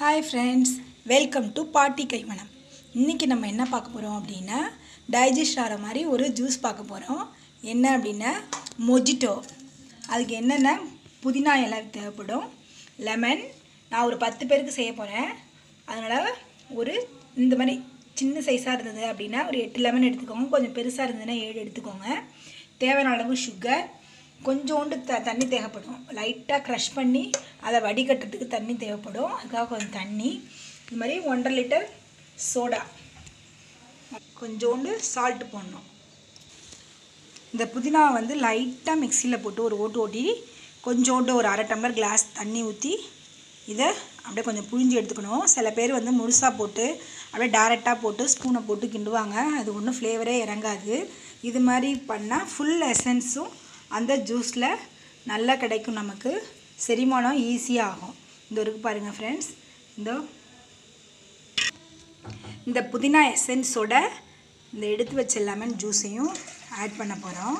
hi friends welcome to பாட்டி கைமணம் இன்றைக்கி நம்ம என்ன பார்க்க போகிறோம் அப்படின்னா டைஜஸ்ட் ஆகிற மாதிரி ஒரு ஜூஸ் பார்க்க போகிறோம் என்ன அப்படின்னா மொஜிட்டோ அதுக்கு என்னென்ன புதினா இலை தேவைப்படும் லெமன் நான் ஒரு பத்து பேருக்கு செய்ய போகிறேன் அதனால் ஒரு இந்த மாதிரி சின்ன சைஸாக இருந்தது அப்படின்னா ஒரு எட்டு லெமன் எடுத்துக்கோங்க கொஞ்சம் பெருசாக இருந்ததுன்னா ஏழு எடுத்துக்கோங்க தேவையான அளவு சுகர் கொஞ்சோண்டு த தண்ணி தேவைப்படும் லைட்டாக க்ரஷ் பண்ணி அதை வடிகட்டுறதுக்கு தண்ணி தேவைப்படும் அதுக்காக கொஞ்சம் தண்ணி இது மாதிரி ஒன்றரை லிட்டர் சோடா கொஞ்சோண்டு சால்ட்டு போடணும் இந்த புதினா வந்து லைட்டாக மிக்சியில் போட்டு ஒரு ஓட்டு ஓட்டி கொஞ்சோண்டு ஒரு அரை டம்ளர் கிளாஸ் தண்ணி ஊற்றி இதை அப்படியே கொஞ்சம் புழிஞ்சு எடுத்துக்கணும் சில பேர் வந்து முழுசாக போட்டு அப்படியே டேரெக்டாக போட்டு ஸ்பூனை போட்டு கிண்டுவாங்க அது ஒன்றும் ஃப்ளேவரே இறங்காது இது மாதிரி பண்ணால் ஃபுல் எசன்ஸும் அந்த ஜூஸில் நல்லா கிடைக்கும் நமக்கு செரிமானம் ஈஸியாக ஆகும் இந்த இருக்கு பாருங்கள் ஃப்ரெண்ட்ஸ் இந்த இந்த புதினா எசன்ஸோட இந்த எடுத்து வச்ச லெமன் ஜூஸையும் ஆட் பண்ண போகிறோம்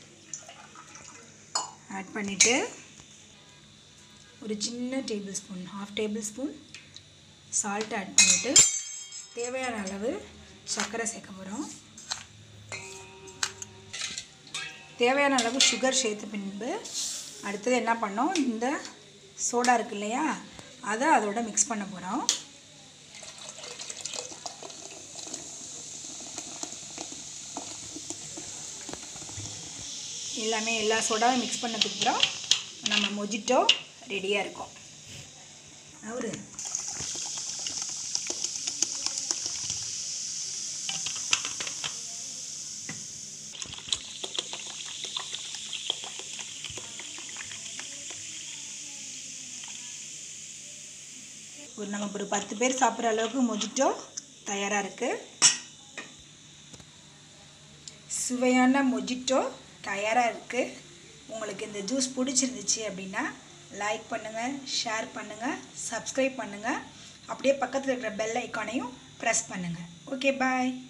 ஆட் பண்ணிவிட்டு ஒரு சின்ன tablespoon half tablespoon salt add பண்ணிவிட்டு தேவையான அளவு சர்க்கரை சேர்க்க போகிறோம் தேவையான அளவு சுகர் சேர்த்த பின்பு அடுத்தது என்ன பண்ணோம் இந்த சோடா இருக்கு இல்லையா அதை அதோட மிக்ஸ் பண்ண போகிறோம் எல்லாமே எல்லா சோடாவும் மிக்ஸ் பண்ணதுக்கு அப்புறம் நம்ம மொஜிட்டோ ரெடியாக இருக்கும் அவரு ஒரு நம்ம ஒரு பத்து பேர் சாப்பிட்ற அளவுக்கு மொஜிட்டோ தயாராக இருக்குது சுவையான மொஜிட்டோ தயாராக இருக்குது உங்களுக்கு இந்த ஜூஸ் பிடிச்சிருந்துச்சு அப்படின்னா லைக் பண்ணுங்கள் ஷேர் பண்ணுங்கள் சப்ஸ்கிரைப் பண்ணுங்கள் அப்படியே பக்கத்தில் இருக்கிற பெல் ஐக்கானையும் ப்ரெஸ் பண்ணுங்கள் ஓகே பாய்